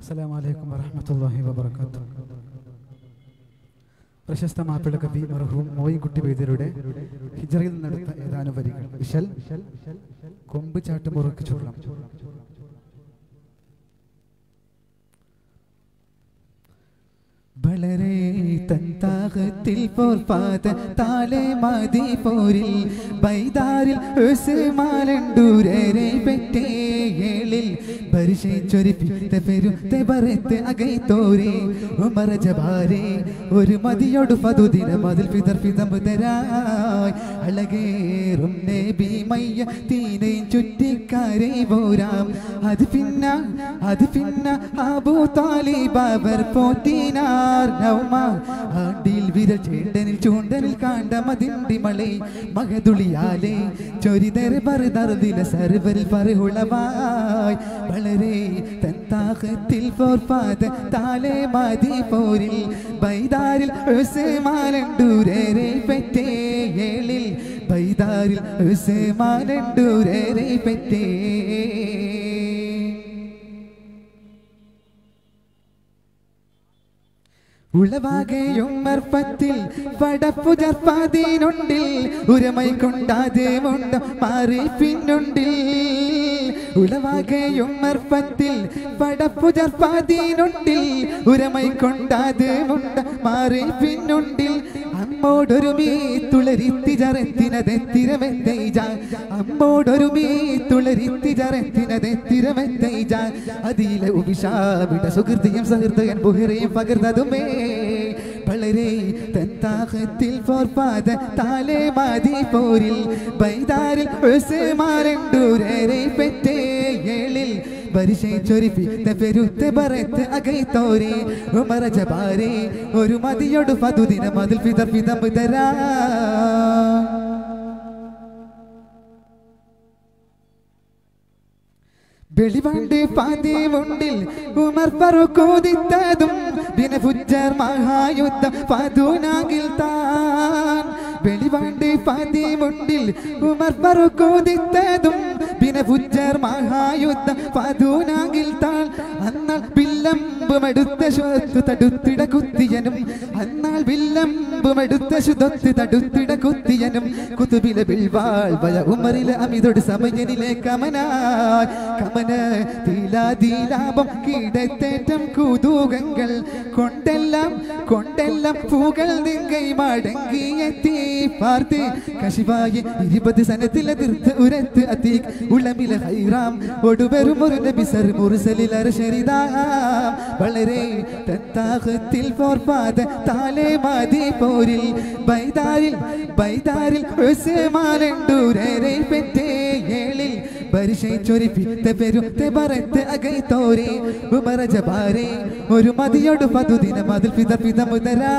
അസ്സലാമു അലൈക്കും വറഹ്മത്തുള്ളാഹി വബറകാതുഹു പ്രശസ്ത മാപ്പിള കവി മർഹൂം മോയിൻകുട്ടി വൈദ്യരുടെ ഹിജറയിൽ നിന്നെടുത്ത ഏതാനും വരികൾ വിശൽ കൊമ്പ് ചാട്ടുമുറക്ക് ചുള്ളം വളരെ തന്താകത്തിൽ പോർപ്പാത താലെ മതി പോരിൽ ബൈദാരിൽ ഉസ്മാലണ്ടൂരരെ പെറ്റേളിൽ പരിശയിച്ചൊരിപ്പിത്ത പെരുത്തെ പറത്ത് അകൈത്തോരെ ഉമറ ജബാരെ ഒരു മതിയോട് പതുദിന മതിൽ പിതർ പിതമ്പുതരായി അഴകേറും നബി മയ്യ തീനയും ചുറ്റിക്കാരെ പോരാം അത് പിന്ന അത് പിന്ന അബൂ താലിബ് അവർ പോറ്റിനാർ നൗമ ആണ്ടിൽ വിരൽ ചേണ്ടനിൽ ചൂണ്ടനിൽ കാണ്ട മതിണ്ടി മളെ മകതുളിയാലെ ചൊരിതര പറതറുതില സർവരിൽ പറയുളവായി വളരെ തന്താകത്തിൽ പോർപ്പാത താലെ മതി പോരിൽ ബൈദാരിൽ ഉസ്മാലണ്ടൂരരെ പെറ്റേളിൽ ബൈദാരിൽ ഉസ്മാലണ്ടൂരരെ പെറ്റേ ഉളവാകയും മർപ്പത്തിൽ പടപ്പുജർപ്പാതീനുണ്ടിൽ ഉരമൈ കൊണ്ടാതേമുണ്ട് മാറി പിന്നുണ്ടിൽ ഉളവാകയും മർപ്പത്തിൽ പടപ്പുജർപ്പാതീനുണ്ടിൽ ഉരമൈ കൊണ്ടാതേമുണ്ട് മാറി പിന്നുണ്ടിൽ അമ്മോടൊരു മീ തുളരിത്തി ജറത്തിനതെത്തിരമെത്തൈജ അമ്മോടൊരു മീ തുളരിത്തി ജറത്തിനതെത്തിരമെത്തൈജ അതിലെ ഉപിഷാവിട സുഹൃത്തിയും സഹൃദയൻ ബുഹിറയും പകർന്നതുമേ വളരെ തന്താഹത്തിൽ പോർപ്പാത താലെ മതി പോരിൽ ബൈദാരിൽ ഉസ്മാരണ്ടൂരരെ പെറ്റേളിൽ പരിശയിച്ചൊരിപ്പിത്ത പെരുത്ത പറത്ത് അകൈത്തോരെ ഉമറ ജബാരെ ഒരു മതിയോട് പതുദിന മതിൽ പിതർ പിതമ്പ് തരാ വെളിവാണ്ട് പാതിമുണ്ടിൽ ഉമർ ഫറൂഖോദിത്തതും ദിനഫുജ്ജർ മഹായുദ്ധം പതുനാകിൽ താൻ വെളിവാണ്ട് പാതിമുണ്ടിൽ ഉമർ ഫറൂഖോദിത്തതും ദിനഫുജ്ജർ മഹായുദ്ധം പതുനാകിൽ താൻ അന്നാൾ വില്ലമ്പുമെടുത്ത ശുദ്ധ തടുത്തിട കുത്തിയനും അന്നാൾ വില്ലമ്പുമെടുത്ത ശുദ്ധത്ത് തടുത്തിട കുത്തിയനും കുതുബിലെ ബിൽവാൾ വയ ഉമറിലെ അമിതൊട് സമയനിലെ കമനായി കമന തീലാതീലാപം കീടത്തേറ്റം കുതൂകങ്ങൾ കൊണ്ടെല്ലാം കൊണ്ടെല്ലാം പൂകൾ നിങ്കൈ മടങ്ങിയെത്തി പാർത്ത് കശിവായി ഇരുപത് സനത്തിലെതിർത്ത് ഉരത്ത് അതീക് ഉളമിലെ ഹൈറാം ഒടുവരും ഒരു നബിസർ മുറിസലിൽ അരശരിതാ വളരെ തത്താഹത്തിൽ പോർപ്പാത താലെ മതി പോരിൽ ബൈദാരിൽ ബൈദാരിൽ ഉസ്മാലണ്ടൂരരെ പെറ്റേളിൽ പരിശയിച്ചൊരിപ്പിത്ത പെരുത്ത പറത്ത് അകൈത്തോരെ ഉമറ ജബാരെ ഒരു മതിയോട് പതുദിന മതിൽ പിത പിത മുതരാ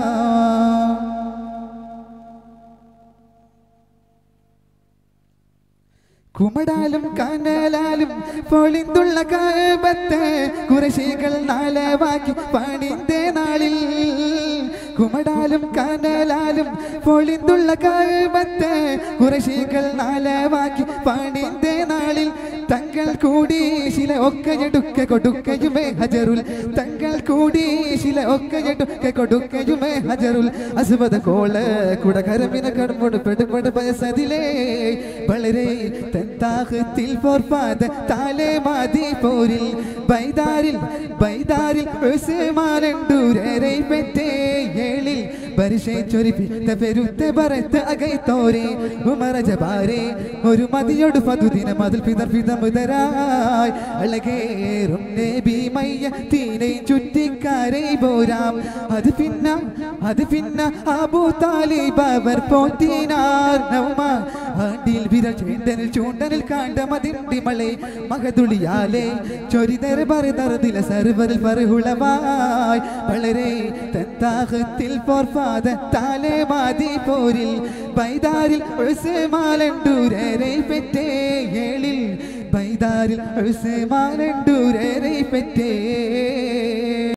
കുമടാലും കനലാലും പൊളിന്തുള്ള കാപത്ത് കുറശികൾ നാലവാക്കി പണിന്റെ നാളിൽ കുമടാലും കനലാലും പൊളിന്തുള്ള കാപത്ത് കുറശികൾ നാലവാക്കി പണിന്റെ നാളിൽ തങ്ങൾ കൂടി ശില ഒക്കയെടുക്ക കൊടുക്കയുമേ ഹജറുൽ തങ്ങൾ കൂടി ശില ഒക്കയെടുക്ക കൊടുക്കയുമേ ഹജറുൽ അസുബത കോള കുട കരമിന കടമ്പോട് പെടുപട് പയസതിലേ വളരെ തന്താഹത്തിൽ പോർപ്പാത താലെ മാതി പോരിൽ ബൈദാരിൽ ബൈദാരിൽ ഉസ്മാനണ്ടൂരരെ പെറ്റേളിൽ പരിശയിച്ചൊരിപ്പിത്ത പെരുത്ത പറത്ത് അകൈത്തോരെ ഉമറ ജബാരെ ഒരു മതിയോട് പതുദിന മതിൽ പിതർ പിതമുതരായി അഴകേറും നബി മയ്യ തീനയും ചുറ്റിക്കാരെ പോരാം അത് പിന്ന അത് പിന്ന അബൂ താലിബ് അവർ പോറ്റിനാർ നൗമ ആണ്ടിൽ വിരൽ ചേണ്ടനിൽ ചൂണ്ടനിൽ കാണ്ട മതിണ്ടി മളെ മകതുളിയാലെ ചൊരിതര പറതറുതില സർവരിൽ പറയുളവായി വളരെ തന്താഹത്തിൽ പോർപ്പാത താലെ മാതി പോരിൽ ബൈദാരിൽ ഉസ്മാലണ്ടൂരരെ പെറ്റേളിൽ ബൈദാരിൽ ഉസ്മാലണ്ടൂരരെ പെറ്റേ